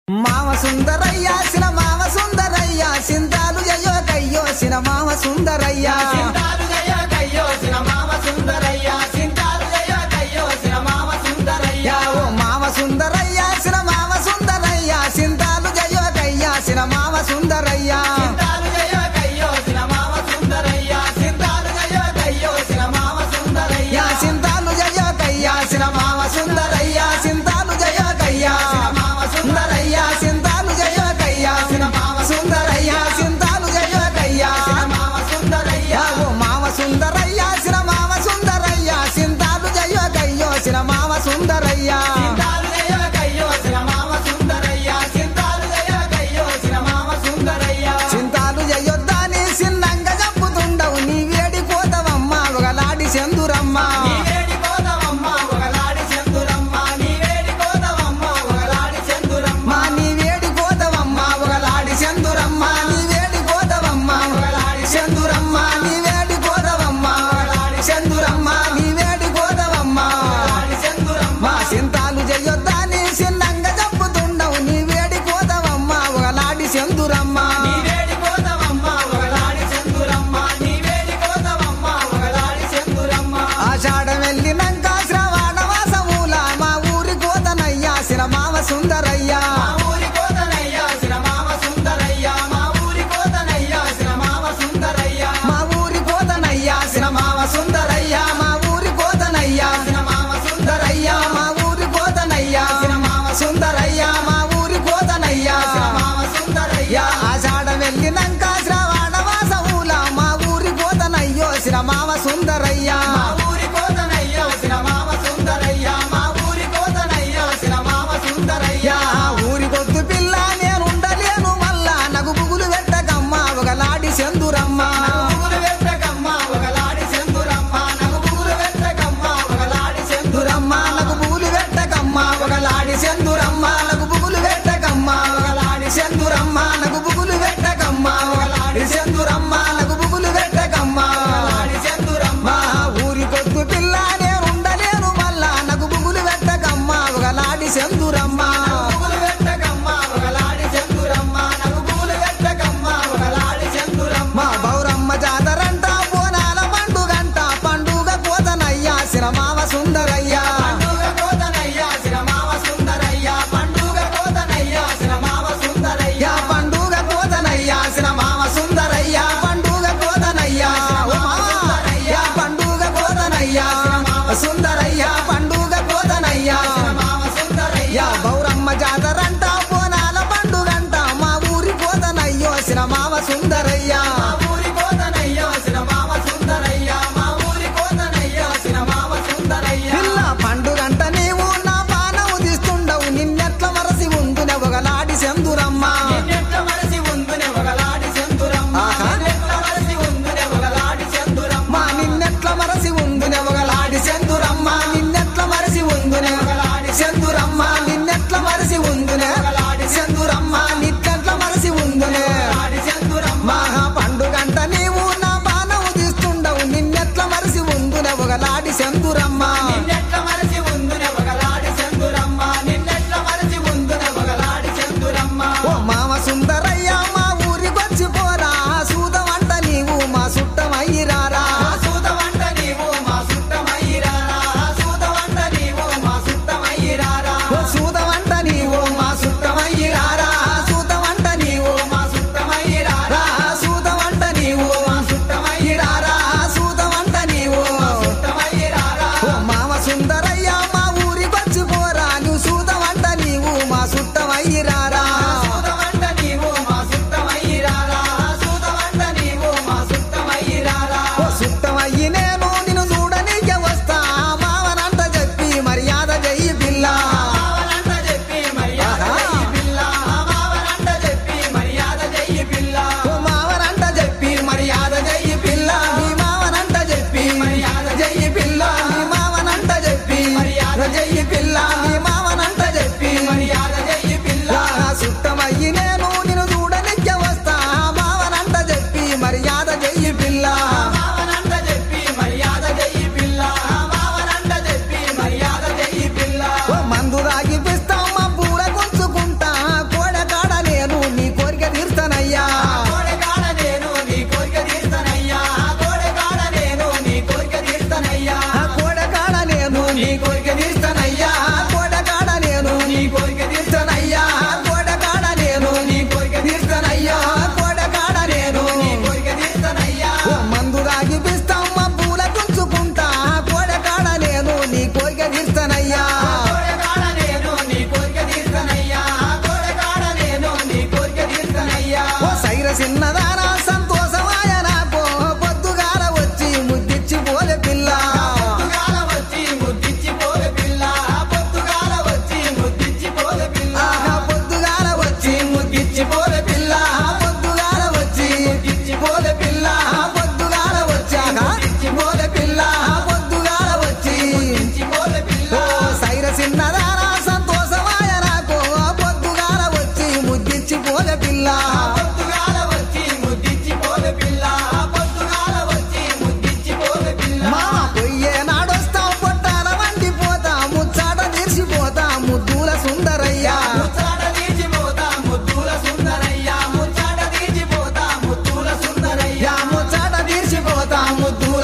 మామ సుందరయ్య సిన మామ సుందరయ్య సింతాలు అయ్యో కయ్యో సిన మామ సుందరయ్య సింతాలు జయ కయ్యో సిన మామ సుందరయ్య సింతాలు జయ కయ్యో సిన మామ సుందరయ్య ఓ మామ సుందరయ్య సిన మామ సుందరయ్య సింతాలు అయ్యో కయ్యా సిన మామ సుందరయ్య సింతాలు జయ కయ్యో సిన మామ సుందరయ్య సింతాలు జయ కయ్యో సిన మామ సుందరయ్య యా సింతాలు అయ్యో కయ్యా సిన మామ సుందరయ్య సింతాలు అయ్యో కయ్యా మామ సుందరయ్య సింతాలు అయ్యో కయ్యా సిన మామ సుందరయ్య సింతాలు అయ్యో కయ్యా మామ సుందరయ్య యా ఓ మామ సుందరయ్య సిన మామ సుందరయ్య సింతాలు అయ్యో కయ్యో సిన మామ సుందరయ్య సింతాలు జయ కయ్యో సిన మామ సుందరయ్య సింతాలు జయ కయ్యో సిన మామ సుందరయ్య చింతాలు చేయొద్దని సిన్నంగా చెప్పుతుండవు నీ వేడి పోతవమ్మ ఒకలాడి సెందురమ్మ నీ వేడి కోదవమ్మ ఒకలాడి చందురమ్మ నీ వేడి కోదవమ్మ ఒకలాడి చందురమ్మ మా నీ వేడి పోతవమ్మ ఒకలాడి సెందురమ్మ నీ వేడి పోతవమ్మ ఒకలాడి సెందురమ్మ నీ వేడి పోతవమ్మ ఒకలాడి సెందురమ్మ నీ వేడి పోతవమ్మ ఒకలాడి చందురమ్మ మా చింతాలు చేయొద్దని సిన్నంగా చెప్పుతుండవు నీ వేడి పోతవమ్మ ఒకలాడి సెందురమ్మ నీ వేడి కోదవమ్మ ఒకలాడి చందురమ్మ నీ వేడి కోదవమ్మ ఒకలాడి చందురమ్మ ఆషాఢం వెళ్ళినాక శ్రవణ మాసమూల మా ఊరి కోతనయ్యా మామ సుందరయ్యా మా ఊరి కోదనయ్య సిన మామ సుందరయ్య మా ఊరి కోదనయ్య సిన మామ సుందరయ్య మా ఊరి కోతనయ్యా మామ సుందరయ్యా మా ఊరి కోతనయ్యా సిన మామ సుందరయ్య సుందరయ్యా మా ఊరి కోతనయ్యా మామ సుందరయ్యా మా ఊరి కోతనయ్యా మామ సుందరయ్య యా ఆషాఢం వెళ్ళినాక శ్రవణ మాసమూల మా ఊరి కోతనయ్యో మామ సుందరయ్యా మా ఊరి కోదనయ్య సిన మామ సుందరయ్య మా ఊరి కోదనయ్య సిన మామ సుందరయ్య యా ఊరి కొద్దు పిల్ల నేనుండలేను మళ్ళా నగు బుగులు పెట్టకమ్మ ఒకలాడి సెందురమ్మ నగుబుగులు వెట్టకమ్మ ఒకలాడి చందురమ్మ నగుబుగులు వెట్టకమ్మ ఒకలాడి చందురమ్మ దురమ్మ నగు బుగులు పెట్టకమ్మ ఒకలాడి సెందురమ్మ నగు బుగులు పెట్టకమ్మ ఒకలాడి సెందురమ్మ నగు బుగులు పెట్టకమ్మ ఒకలాడి సెందురమ్మ నగు బుగులు పెట్టకమ్మ ఒకలాడి చందురమ్మ మా ఊరి కొద్దు పిల్ల నేనుండలేను మళ్ళా నగు బుగులు పెట్టకమ్మ ఒకలాడి సెందురమ్మ నగుబుగులు వెట్టకమ్మ ఒకలాడి చందురమ్మ నగుబుగులు వెట్టకమ్మ ఒకలాడి చందురమ్మ మా బౌరమ్మ జాతరంట బోనాల పండుగంట పండుగ కోతనయ్యా శిరమావ సుందరయ్యా పండుగ కోదనయ్య శ్రీమామ సుందరయ్య పండుగ కోదనయ్య శ్రీమామ సుందరయ్య యా పండుగ కోతనయ్యా శిరమావ సుందరయ్యా పండుగ కోతనయ్యా ఓ మామ. యా పండుగ కోతనయ్యా సుందరయ్యా పండుగ కోతనయ్యా శ్రీమామ సుందరయ్య యా బౌరమ్మ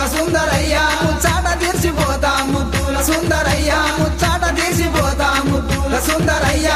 సుందరయ్య ముచ్చాట తీర్చిపోతా ముద్దుల సుందరయ్య ముచ్చాట తీర్చిపోతా ముద్దుల సుందరయ్య